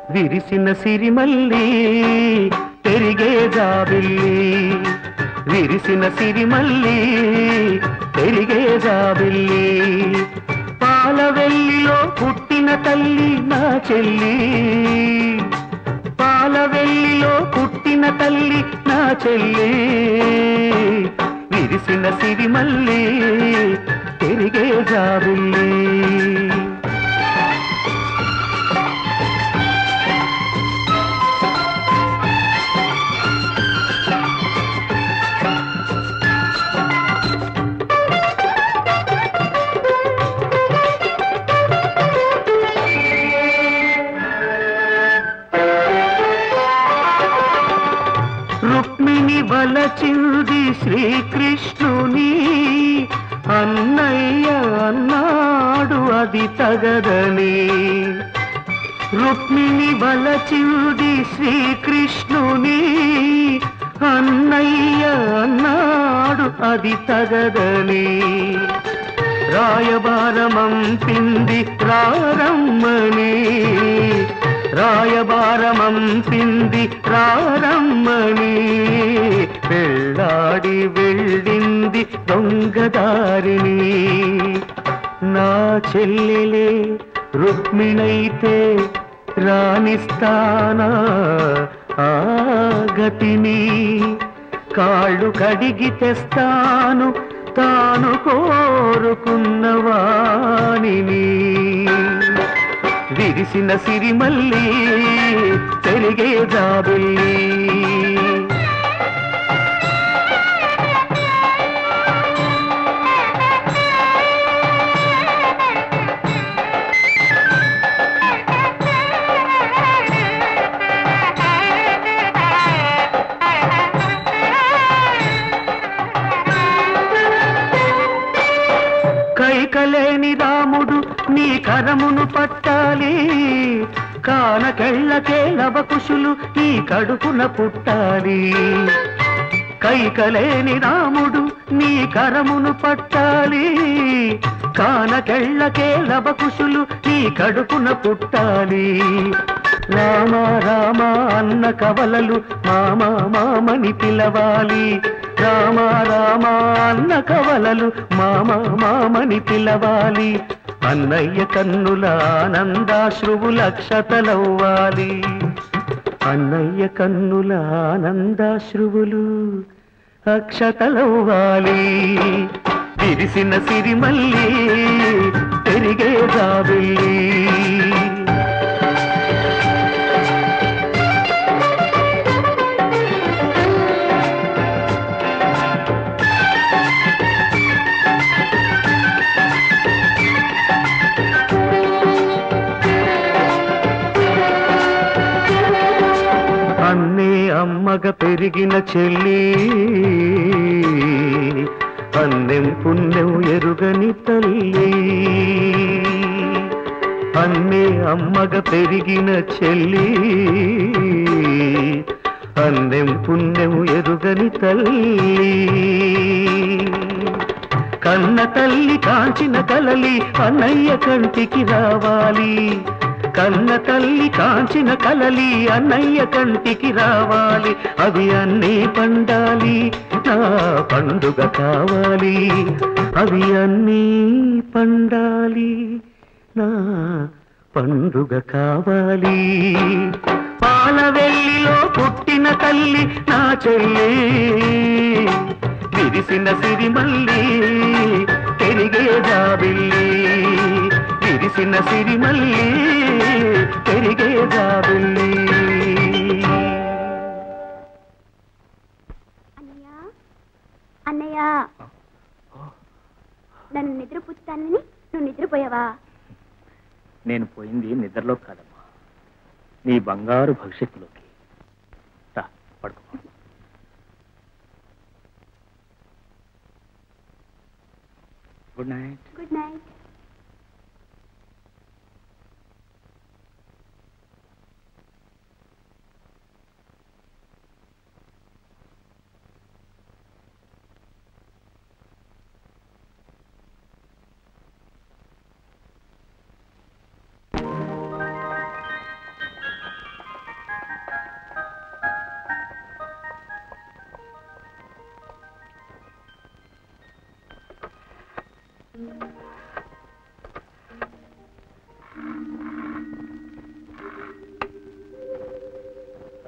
విరిసిన సిరిమల్లి పెరిగే జాబిల్లి విరిసిన సిరిమల్లి పెరిగే జాబిల్లి పాలవెల్లిలో పుట్టిన తల్లి నా చెల్లి పాలవెల్లిలో పుట్టిన తల్లి నా చెల్లి విరిసిన సిరిమల్లి పెరిగే జాబిల్లి రుక్మిణి వలచింది శ్రీకృష్ణుని అన్నయ్య అన్నాడు అది తగదని రుక్మిణి వలచింది శ్రీకృష్ణుని అన్నయ్య అన్నాడు అది తగదని రాయబారమంపింది రారమ్మని రాయబారమంపింది రారమ్మని పెళ్ళాడి వెళ్ళింది దొంగదారిని నా చెల్లెలే రుక్మిణైతే రాణిస్తానా ఆ గతిని కాళ్ళు కడిగి తెస్తాను తాను కోరుకున్న వాణిని విరిసిన సిరిమల్లి పెరిగే జాబిల్లి కైకలేని రాముడు నీ కరమును పట్టాలి కానకెళ్ళకే లవకుశులు నీ కడుపున పుట్టాలి కైకలేని రాముడు నీ కరమును పట్టాలి కానకెళ్ళకే లవకుశులు నీ కడుపున పుట్టాలి రామ రామ అన్న కవలలు మామ మామని పిలవాలి రామ రామ అన్న కవలలు మామ మామని పిలవాలి అన్నయ్య కన్నుల ఆనందాశ్రువుల అక్షతలవ్వాలి అన్నయ్య కన్నుల ఆనందాశ్రువులు అక్షతలవ్వాలి విరిసిన సిరిమల్లి పెరిగే జాబిల్లి అన్నే అమ్మగ పెరిగిన చెల్లి అన్నెం పుణ్యం ఎరుగని తల్లి అన్నే అమ్మగ పెరిగిన చెల్లి అన్నెం పుణ్యం ఎరుగని తల్లి కన్న తల్లి కాంచిన కలలి అన్నయ్య కంటికి రావాలి కన్న తల్లి కాంచిన కలలి అన్నయ్య కంటికి రావాలి అవి అన్నీ పండాలి నా పండుగ కావాలి అవి అన్నీ పండాలి నా పండుగ కావాలి పాలవెల్లిలో పుట్టిన తల్లి నా చెల్లి విరిసిన సిరిమల్లి పెరిగే జాబిల్లి విరిసిన సిరిమల్లి పెరిగే జాబిల్లి అన్నయ్య అన్నయ్య నన్ను నిద్రపుచ్చుతానని నువ్వు నిద్రపోయావా నేను పోయింది నిద్రలో కాదమ్మా నీ బంగారు భవిష్యత్తులోకి రా, పడుకో good night good night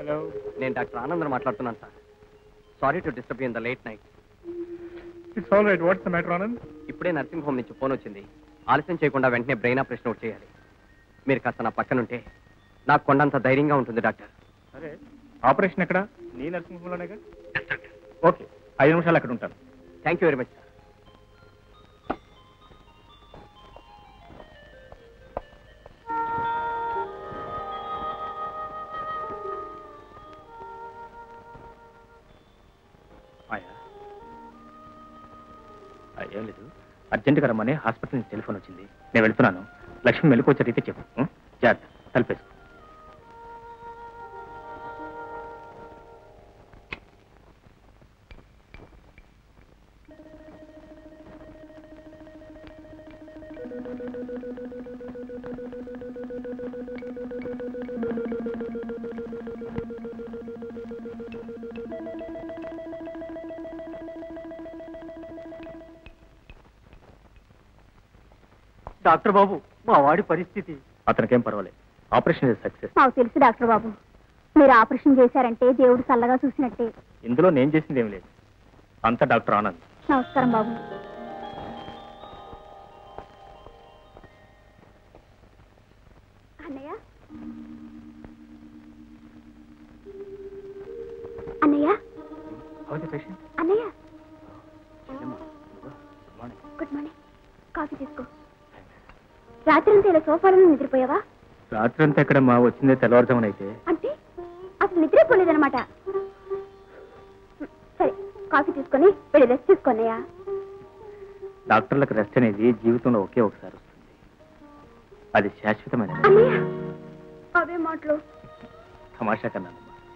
hello నేను డాక్టర్ ఆనంద్ మాట్లాడుతున్నాను sir sorry to disturb in the late night it's all right what's the matter Anand ఇప్పుడే నర్సింగ్ హోమ్ నుంచి ఫోన్ వచ్చింది ఆలస్యం చేయకుండా వెంటనే బ్రెయిన్ ఆపరేషన్ ఒకటి చేయాలి మీరు కాస్త నా పక్కనుంటే నాకు కొండంత ధైర్యంగా ఉంటుంది డాక్టర్ సరే ఆపరేషన్ ఎక్కడ నీ నర్సింగ్ హోమ్లోనేగా ఓకే ఐదు నిమిషాలు అక్కడ ఉంటాను thank you very much sir Maya ఆ, ఏం లేదు అర్జెంటుగా రమ్మని హాస్పిటల్ నుంచి టెలిఫోన్ వచ్చింది నేను వెళ్తున్నాను లక్ష్మి మెలకు వచ్చారైతే చెప్పు ఉం? జాగ్రత్త తలిపేసుకో డాక్టర్ బాబు మా వాడి పరిస్థితి అతనికేం పర్వాలేదు ఆపరేషన్ ఇస్ సక్సెస్ మాకు తెలుసు డాక్టర్ బాబు మీరు ఆపరేషన్ చేశారంటే దేవుడు చల్లగా చూసినట్టే ఇందులో నేను చేసింది ఏం లేదు అంత డాక్టర్ ఆనంద్ నమస్కారం బాబు అన్నయ్య అన్నయ్య హౌ ది పేషెంట్ అన్నయ్య good morning good morning coffee తీసుకో రాత్రంతా ఇలా సోఫాలో నిద్రపోయావా రాత్రి అంతా ఎక్కడ మా వచ్చిందే తెల్లవారుజామున అయితే అంటే అసలు నిద్రపోలేదన్నమాట సరే కాఫీ తీసుకొని వెళ్ళి రెస్ట్ తీసుకోన్నయ్యా డాక్టర్లకు రెస్ట్ అనేది జీవితంలో ఒకే ఒకసారి వస్తుంది అది శాశ్వతమైనది అన్నయ్య అవే మాటలు తమాషా కన్నా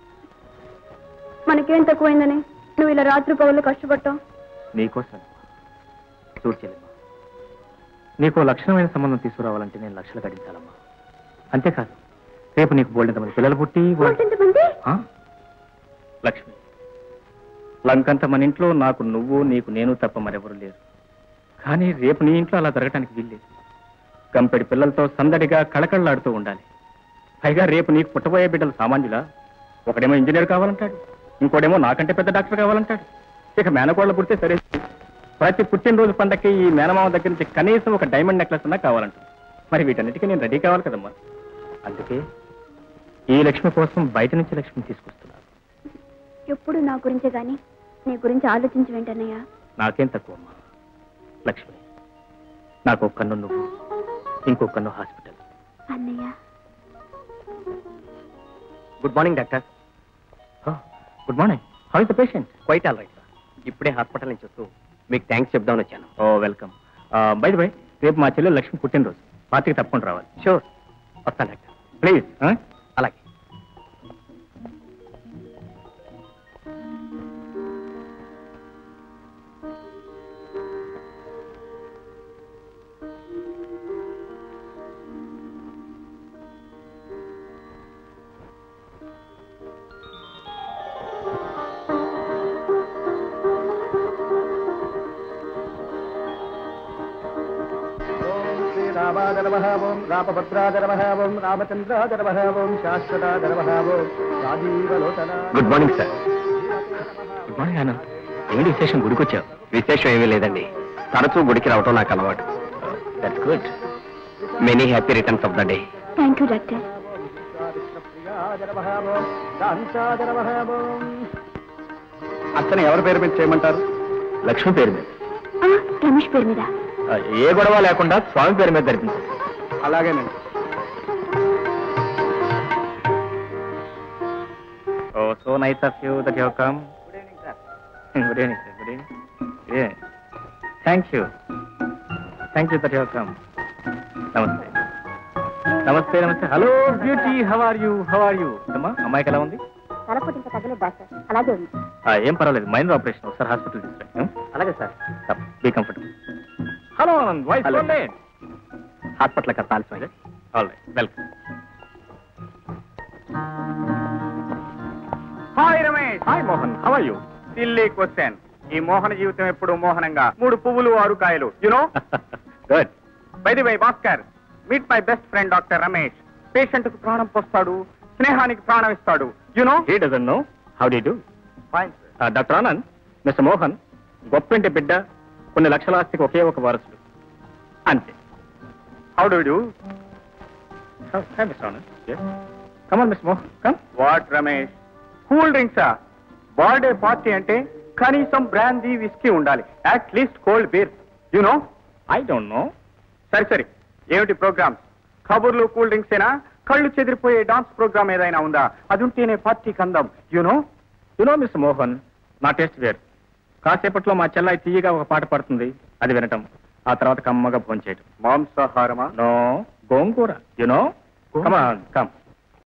మనకేం తక్కువైందని నువ్వు ఇలా రాత్రి పగళ్ళు కష్టపడతావు నీకోసం చూడు చెల్లెమ్మా నీకు లక్షణమైన సంబంధం తీసుకురావాలంటే నేను లక్షలు గడించాలమ్మా అంతేకాదు రేపు నీకు బోల్డంతమంది పిల్లలు పుట్టి వాళ్ళ- ఎంతమంది ఆ? లక్ష్మి లంకంత మన ఇంట్లో నాకు నువ్వు నీకు నేను తప్ప మరెవరు లేరు కానీ రేపు నీ ఇంట్లో అలా జరగటానికి వీల్లేదు గంపెడి పిల్లలతో సందడిగా కళకళలాడుతూ ఉండాలి పైగా రేపు నీకు పుట్టబోయే బిడ్డలు సామాన్యులా ఒకడేమో ఇంజనీర్ కావాలంటాడు ఇంకోడేమో నాకంటే పెద్ద డాక్టర్ కావాలంటాడు ఇక మేనకోళ్ళ పుడితే సరే ప్రతి పుట్టినరోజు పండక్కి ఈ మేనమామ దగ్గర నుంచి కనీసం ఒక డైమండ్ నెక్లెస్ అన్నా కావాలంటాడు మరి వీటన్నిటికీ నేను రెడీ కావాలి కదమ్మా అందుకే ఈ లక్ష్మి కోసం బయట నుంచి లక్ష్మిని తీసుకొస్తున్నాను ఎప్పుడు నా గురించే గాని నీ గురించి ఆలోచించి వెంటనయ్యా నాకేం తక్కువ అమ్మా లక్ష్మి నాకు ఒక కన్ను నువ్వు ఇంకో కన్ను హాస్పిటల్ అన్నయ్య good morning doctor good morning how is the patient quite all right sir ఇప్పుడే హాస్పిటల్ నుంచి వస్తూ మీకు థ్యాంక్స్ చెప్దామని వచ్చాను ఓ వెల్కమ్ బై బై రేపు మా చెల్లెలు లక్ష్మి పుట్టినరోజు పార్టీకి తప్పకుండా రావాలి షూర్ వస్తాను డాక్టర్ ప్లీజ్ అలాగే ఓం శ్రీరామాదర ఓం రామభద్రాదర ఓం రామచంద్రాదర ఓం శాశ్వతాదర ఓం రాజీవలోచన good morning sir good morning Anand ఏంటి విశేషం గుడికొచ్చావు విశేషం ఏమీ లేదండి తరచూ గుడికి రావటం నాకు అలవాటు that's good many happy returns of the day thank you doctor ప్రియాదర ఓం కాంతాదర ఓం అతను ఎవరి పేరు మీద చేయమంటారు లక్ష్మి పేరు మీద ఆ, రమేష్ పేరు మీద ఆ, ఏ గొడవ లేకుండా స్వామి పేరు మీద జరిపించారు అలాగేనండి oh so nice of you that you come good evening sir good evening thank you thank you that you come నమస్తే నమస్తే నమస్తే hello beauty how are you how are you అమ్మా అమ్మాయికి ఎలా ఉంది తలపోటు ఇంకా తగ్గలేదు డాక్టర్ అలాగే ఉంది ఆ, ఏం పర్వాలేదు మైనర్ ఆపరేషన్ ఒకసారి హాస్పిటల్ తీసుకురండి అలాగే sir be comfortable hello Anand voice Hello. Hospital కట్టాల్సి all right welcome hi Ramesh hi Mohan how are you silly question ఈ మోహన జీవితం ఎప్పుడు మోహనంగా మూడు పువ్వులు ఆరు కాయలు you know good by the way Bhaskar meet my best friend doctor Ramesh patient కు ప్రాణం పోస్తాడు స్నేహానికి ప్రాణం ఇస్తాడు you know he doesn't know how d'you do fine doctor Anand mister Mohan గొప్పింటి బిడ్డ కొన్ని లక్షల ఆస్తికి ఒకే ఒక వారసుడు అంతే how d'you do mister Anand come on miss Mohan come what Ramesh cool డ్రింక్సా బర్త్డే పార్టీ అంటే కనీసం బ్రాందీ విస్కీ ఉండాలి at least cold beer you know I don't know సరే సరే ఏమిటి ప్రోగ్రామ్స్ కబుర్లు కూల్ డ్రింక్స్ ఏనా కళ్ళు చెదిరిపోయే డాన్స్ ప్రోగ్రామ్ ఏదైనా ఉందా అది ఉంటేనే పార్టీకి అందం యునో యునో మిస్టర్ మోహన్ నా టేస్ట్ వేరు కాసేపట్లో మా చెల్లాయి తీయగా ఒక పాట పడుతుంది అది వినటం ఆ తర్వాత కమ్మగా భోంచేయటం మాంసాహారమా no gongura you know come on come